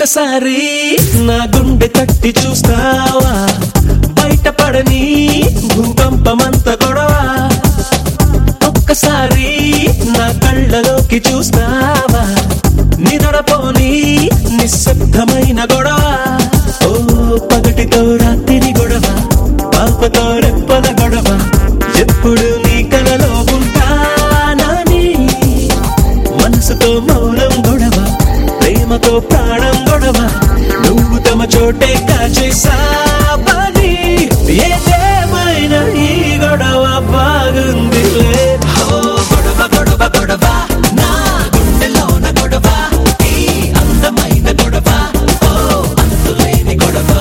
ఒక్కసారి నా గుండె తట్టి చూస్తావా బయటపడని భూకంపమంత గొడవ ఒక్కసారి నా కళ్ళలోకి చూస్తావా నిదడపోని నిశ్శబ్దమైన గొడవ ఓ పగటితో రాత్రి గొడవ పాపతో రెప్పల గొడవ ఎప్పుడు నీ కలలో ఉంటానని మనసుతో మౌనం గొడవ ప్రేమతో ప్రాణం గొడవ నువ్వు తమ చోటే కాచేసావని ఏదేమైనా ఈ గొడవ బాగుందిలే ఓ గొడవ గొడవ గొడవ నా గుండెలోన గొడవ ఈ అందమైన గొడవ ఓ అంతులేని గొడవ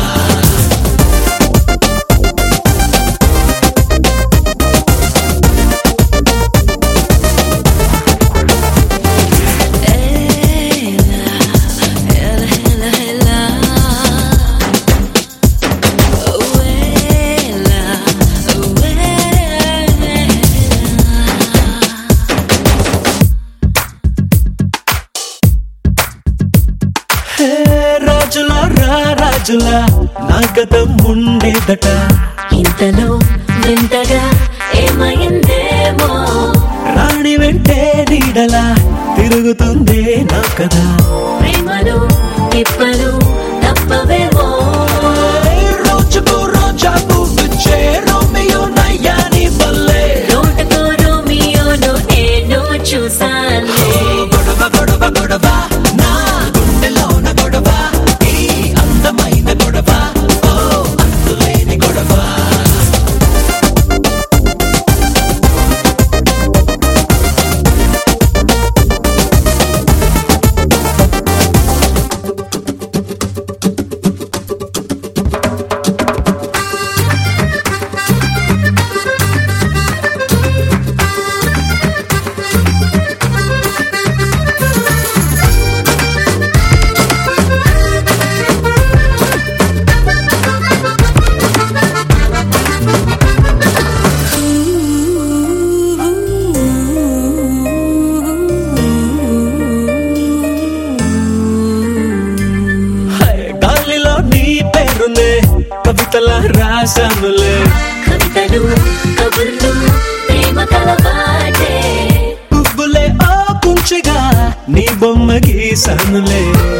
హే రాజుల రా రాజుల నా గతం ఉండేదట ఇంతలో వింతగా ఏమైందేమో రాణి వెంటే నీడలా తిరుగుతుందే నా కదా ప్రేమలు తిప్పలు తప్పవేమో రోజుకు రోజా పువ్వుచ్చే రోమియో నయ్యాని వల్లే రోడ్డుతో రోమియోను నేను చూసానులే గొడవ గొడవ గొడవ నా గుండెలోన గొడవ ఈ అందమైన గొడవ ఓ అంతులేని గొడవ హై, గాలిలో నీ పేరునే కవితల రాశానులే కవితలు కబుర్లు ప్రేమ కలవాటే పువ్వులే ఆ కుంచెగా నీ బొమ్మ గీసానులే